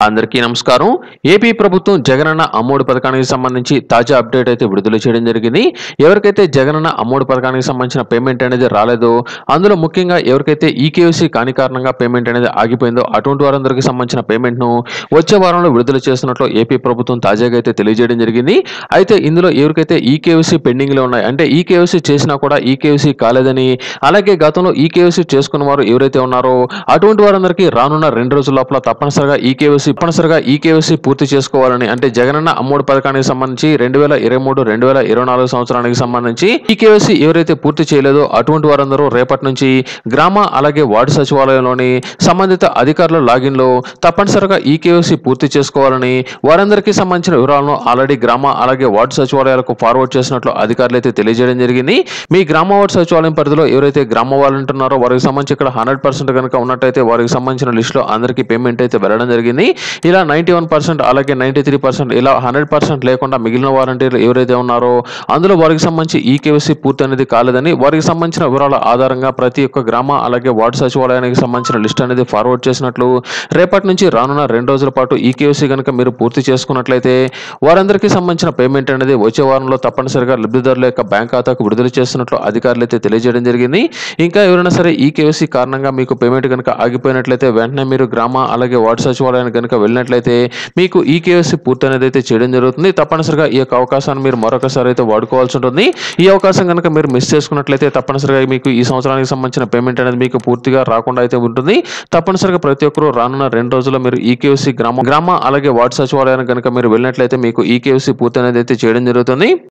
అందరికీ నమస్కారం ఏపీ ప్రభుత్వం జగనన్న అమ్మోడు పథకానికి సంబంధించి తాజా అప్డేట్ అయితే విడుదల చేయడం జరిగింది ఎవరికైతే జగనన్న అమ్మోడు పథకానికి సంబంధించిన పేమెంట్ అనేది రాలేదో అందులో ముఖ్యంగా ఎవరికైతే ఈకేవసీ కాని కారణంగా పేమెంట్ అనేది ఆగిపోయిందో అటువంటి వారందరికీ సంబంధించిన పేమెంట్ను వచ్చే వారంలో విడుదల చేస్తున్నట్లు ఏపీ ప్రభుత్వం తాజాగా అయితే తెలియజేయడం జరిగింది అయితే ఇందులో ఎవరికైతే ఈకేవసీ పెండింగ్లో ఉన్నాయి అంటే ఈకేవసీ చేసినా కూడా ఈకేవసీ కాలేదని అలాగే గతంలో ఈకేవసీ చేసుకున్న వారు ఎవరైతే ఉన్నారో అటువంటి వారందరికీ రానున్న రెండు రోజుల లోపల తప్పనిసరిగా ఈకేవసీ తప్పనిసరిగా ఈకేవసీ పూర్తి చేసుకోవాలని అంటే జగనన్న అమ్మోడు పథకానికి సంబంధించి రెండు వేల ఇరవై మూడు రెండు వేల ఇరవై నాలుగు సంవత్సరానికి సంబంధించి ఈకేవసీ ఎవరైతే పూర్తి చేయలేదో అటువంటి వారందరూ రేపటి నుంచి గ్రామ అలాగే వార్డు సచివాలయంలోని సంబంధిత అధికారుల లాగిన్లో తప్పనిసరిగా ఈకేవసీ పూర్తి చేసుకోవాలని వారందరికీ సంబంధించిన వివరాలను ఆల్రెడీ గ్రామ అలాగే వార్డు సచివాలయాలకు ఫార్వర్డ్ చేసినట్లు అధికారులు అయితే తెలియజేయడం జరిగింది మీ గ్రామ వార్డు సచివాలయం పరిధిలో ఎవరైతే గ్రామ వాళ్ళు ఉంటున్నారో వారికి సంబంధించి ఇక్కడ హండ్రెడ్ పర్సెంట్ కనుక ఉన్నట్టయితే వారికి సంబంధించిన లిస్టులో అందరికీ పేమెంట్ అయితే వెళ్ళడం జరిగింది ఇలా నైంటీ వన్ పర్సెంట్ అలాగే నైంటీ త్రీ పర్సెంట్ ఇలా హండ్రెడ్ పర్సెంట్ లేకుండా మిగిలిన వారంటీర్లు ఎవరైతే ఉన్నారో అందులో వారికి సంబంధించి ఈ కేవసీ పూర్తి అనేది కాలేదని వారికి సంబంధించిన వివరాల ఆధారంగా ప్రతి ఒక్క గ్రామ అలాగే వార్డు సచివాలయానికి సంబంధించిన లిస్ట్ అనేది ఫార్వర్డ్ చేసినట్లు రేపటి నుంచి రానున్న రెండు రోజుల పాటు ఈ కేవసీ కనుక మీరు పూర్తి చేసుకున్నట్లయితే వారందరికీ సంబంధించిన పేమెంట్ అనేది వచ్చే వారంలో తప్పనిసరిగా లబ్ధిదారుల యొక్క బ్యాంక్ ఖాతాకు విడుదల చేస్తున్నట్లు అధికారులు అయితే తెలియజేయడం జరిగింది ఇంకా ఎవరైనా సరే ఈ కేవసీ కారణంగా మీకు పేమెంట్ కనుక ఆగిపోయినట్లయితే వెంటనే మీరు గ్రామ అలాగే వార్డు సచివాలయానికి కనుక వెళ్ళినట్లయితే మీకు ఈ కేవసీ పూర్తి అనేది అయితే చేయడం జరుగుతుంది తప్పనిసరిగా ఈ యొక్క అవకాశాన్ని మీరు మరొకసారి అయితే వాడుకోవాల్సి ఉంటుంది ఈ అవకాశం కనుక మీరు మిస్ చేసుకున్నట్లయితే తప్పనిసరిగా మీకు ఈ సంవత్సరానికి సంబంధించిన పేమెంట్ అనేది మీకు పూర్తిగా రాకుండా అయితే ఉంటుంది తప్పనిసరిగా ప్రతి ఒక్కరూ రానున్న రెండు రోజుల్లో మీరు ఈ కేవసీ గ్రామ గ్రామ అలాగే వార్డు సచివాలయానికి కనుక మీరు వెళ్ళినట్లయితే మీకు ఈ కేవసీ పూర్తి అనేది అయితే చేయడం జరుగుతుంది